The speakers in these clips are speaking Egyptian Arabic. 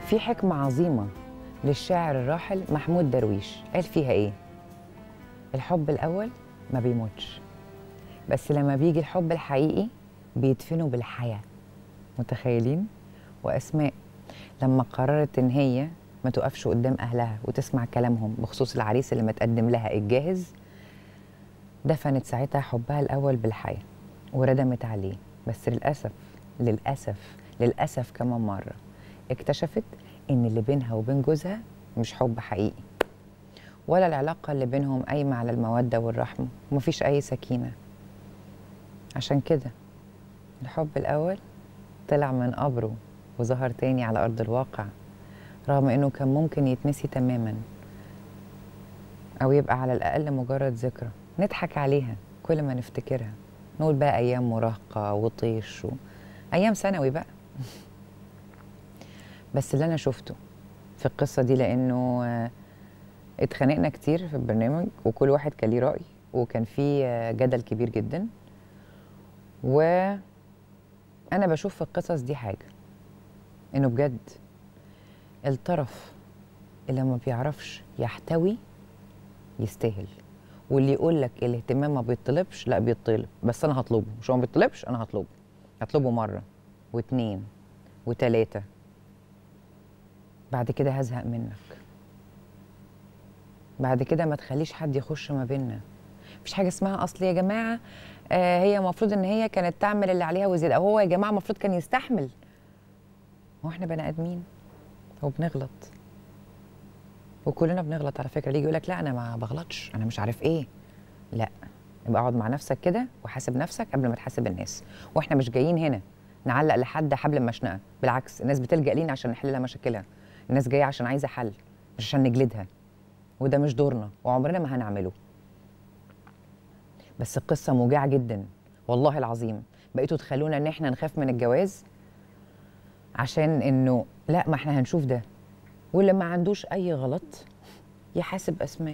في حكمة عظيمة للشاعر الراحل محمود درويش قال فيها ايه الحب الاول ما بيموتش بس لما بيجي الحب الحقيقي بيدفنه بالحياة متخيلين واسماء لما قررت ان هي ما تقفش قدام اهلها وتسمع كلامهم بخصوص العريس اللي متقدم لها الجاهز دفنت ساعتها حبها الاول بالحياه وردمت عليه بس للاسف للاسف للاسف كمان مره اكتشفت ان اللي بينها وبين جوزها مش حب حقيقي ولا العلاقه اللي بينهم قايمه على الموده والرحمه ومفيش اي سكينه عشان كده الحب الاول طلع من قبره وظهر تاني على ارض الواقع رغم انه كان ممكن يتنسي تماما او يبقى على الاقل مجرد ذكرى نضحك عليها كل ما نفتكرها نقول بقى ايام مراهقه وطيش و... ايام ثانوي بقى بس اللي انا شفته في القصه دي لانه آه، اتخانقنا كتير في البرنامج وكل واحد كان ليه راي وكان في آه، جدل كبير جدا و انا بشوف في القصص دي حاجه انه بجد الطرف اللي ما بيعرفش يحتوي يستاهل واللي يقول لك الاهتمام ما بيطلبش لا بيطلب بس انا هطلبه مش هو ما بيطلبش انا هطلبه هطلبه مره واتنين وتلاته بعد كده هزهق منك بعد كده ما تخليش حد يخش ما بيننا مفيش حاجه اسمها اصل يا جماعه آه هي المفروض ان هي كانت تعمل اللي عليها وزياده أو هو يا جماعه المفروض كان يستحمل هو احنا بني ادمين وبنغلط وكلنا بنغلط على فكره اللي يجي يقول لك لا انا ما بغلطش انا مش عارف ايه لا يبقى اقعد مع نفسك كده وحاسب نفسك قبل ما تحاسب الناس واحنا مش جايين هنا نعلق لحد حبل المشنقه بالعكس الناس بتلجا لينا عشان نحل لها مشاكلها الناس جايه عشان عايزه حل مش عشان نجلدها وده مش دورنا وعمرنا ما هنعمله بس القصه موجعه جدا والله العظيم بقيتوا تخلونا ان احنا نخاف من الجواز عشان انه لا ما احنا هنشوف ده واللي ما عندوش اي غلط يحاسب اسماء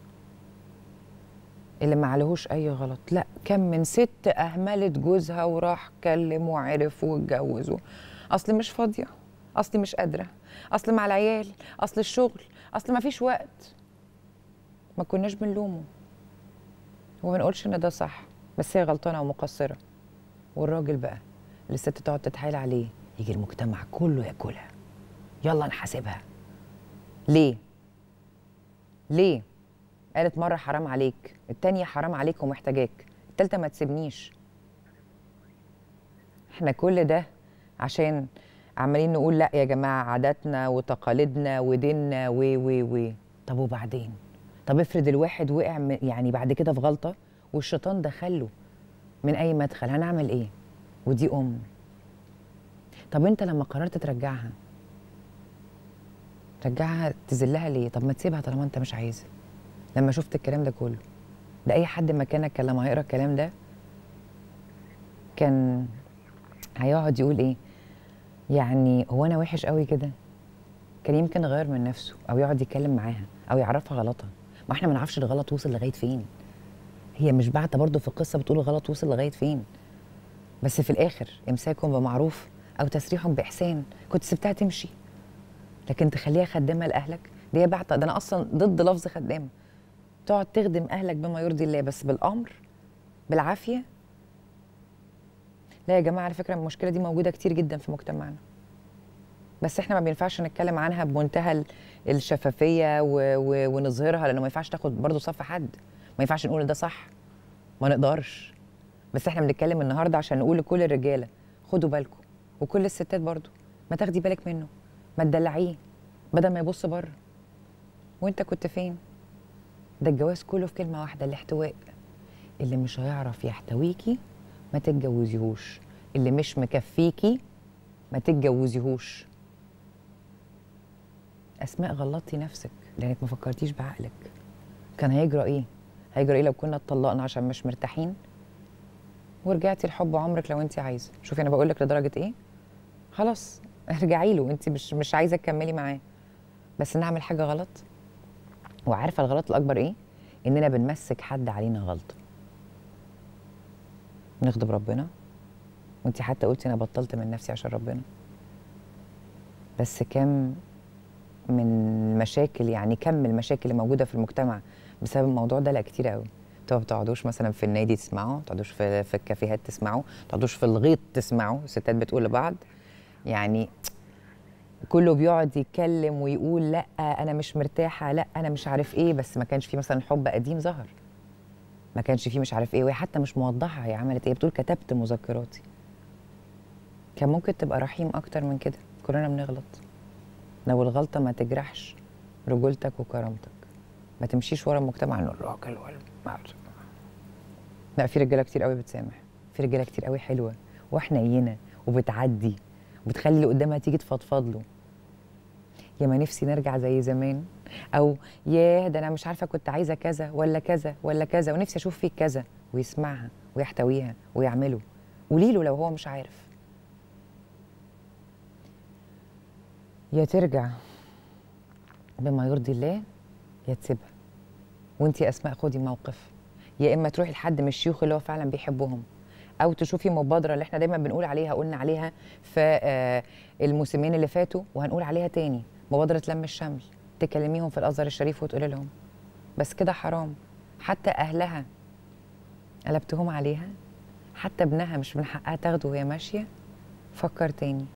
اللي ما عليهوش اي غلط لا كم من ست اهملت جوزها وراح كلم وعرف واتجوز و- اصل مش فاضيه اصل مش قادره اصل مع العيال اصل الشغل اصل ما فيش وقت ما كناش بنلومه وما بنقولش ان ده صح بس هي غلطانه ومقصره والراجل بقى اللي الست تقعد تتحايل عليه يجي المجتمع كله ياكلها يلا نحاسبها ليه ليه قالت مره حرام عليك التانية حرام عليك ومحتاجاك التالتة ما تسيبنيش احنا كل ده عشان عمالين نقول لا يا جماعه عاداتنا وتقاليدنا وديننا و و و طب وبعدين طب افرض الواحد وقع م- يعني بعد كده في غلطه والشيطان دخله من اي مدخل هنعمل ايه ودي ام طب انت لما قررت ترجعها ترجعها تذلها ليه طب ما تسيبها طالما انت مش عايزها لما شفت الكلام ده كله ده اي حد مكانك كان لما هيقرا الكلام ده كان هيقعد يقول ايه يعني هو انا وحش قوي كده كان يمكن غير من نفسه او يقعد يتكلم معاها او يعرفها غلطها ما احنا ما نعرفش الغلط وصل لغايه فين هي مش بعتة برضه في القصه بتقول الغلط وصل لغايه فين بس في الاخر امساك بمعروف او تسريح باحسان كنت سبتها تمشي لكن تخليها خدامه لاهلك دي هي بعتة ده انا اصلا ضد لفظ خدامه تقعد تخدم اهلك بما يرضي الله بس بالامر بالعافيه لا يا جماعه على فكره المشكله دي موجوده كتير جدا في مجتمعنا بس احنا ما بينفعش نتكلم عنها بمنتهى ال- الشفافيه و... و... ونظهرها لانه ما ينفعش تاخد برضه صف حد ما ينفعش نقول ده صح ما نقدرش بس احنا بنتكلم النهارده عشان نقول لكل الرجاله خدوا بالكم وكل الستات برضه ما تاخدي بالك منه ما تدلعيه بدل ما يبص بره وانت كنت فين ده الجواز كله في كلمه واحده الاحتواء اللي مش هيعرف يحتويكي ما تتجوزيهوش اللي مش مكفيكي ما تتجوزيهوش اسماء غلطتي نفسك لانك ما فكرتيش بعقلك كان هيجرى ايه هيجرى ايه لو كنا اتطلقنا عشان مش مرتاحين ورجعتي لحب عمرك لو انت عايزه شوفي انا بقول لك لدرجه ايه خلاص ارجعي له انت مش مش عايزه تكملي معاه بس نعمل حاجه غلط وعارفه الغلط الاكبر ايه اننا بنمسك حد علينا غلطه نغضب ربنا وانت حتى قلتي انا بطلت من نفسي عشان ربنا بس كم من المشاكل يعني كم المشاكل اللي موجوده في المجتمع بسبب الموضوع ده لا كتير قوي انتوا ما بتقعدوش مثلا في النادي تسمعوا ما بتقعدوش في في الكافيهات تسمعوا ما بتقعدوش في الغيط تسمعوا الستات بتقول لبعض يعني كله بيقعد يتكلم ويقول لا انا مش مرتاحه لا انا مش عارف ايه بس ما كانش في مثلا حب قديم ظهر ما كانش فيه مش عارف ايه وهي حتى مش موضحه هي عملت ايه بتقول كتبت مذكراتي كان ممكن تبقى رحيم اكتر من كده كلنا بنغلط لو الغلطه ما تجرحش رجولتك وكرامتك ما تمشيش ورا المجتمع انه الراجل والمعرفة. لا في رجاله كتير قوي بتسامح في رجاله كتير قوي حلوه وحنينه وبتعدي وبتخلي اللي قدامها تيجي تفضفض له يا ما نفسي نرجع زي زمان او ياه ده انا مش عارفه كنت عايزه كذا ولا كذا ولا كذا ونفسي اشوف فيك كذا ويسمعها ويحتويها ويعمله قولي له لو هو مش عارف يا ترجع بما يرضي الله يا تسيبها وانت يا اسماء خدي موقف يا اما تروحي لحد من الشيوخ اللي هو فعلا بيحبهم او تشوفي مبادره اللي احنا دايما بنقول عليها قلنا عليها في آه، الموسمين اللي فاتوا وهنقول عليها تاني مبادره لم الشمل تكلميهم في الازهر الشريف وتقولي لهم بس كده حرام حتى اهلها قلبتهم عليها حتى ابنها مش من حقها تاخده وهي ماشيه فكر تاني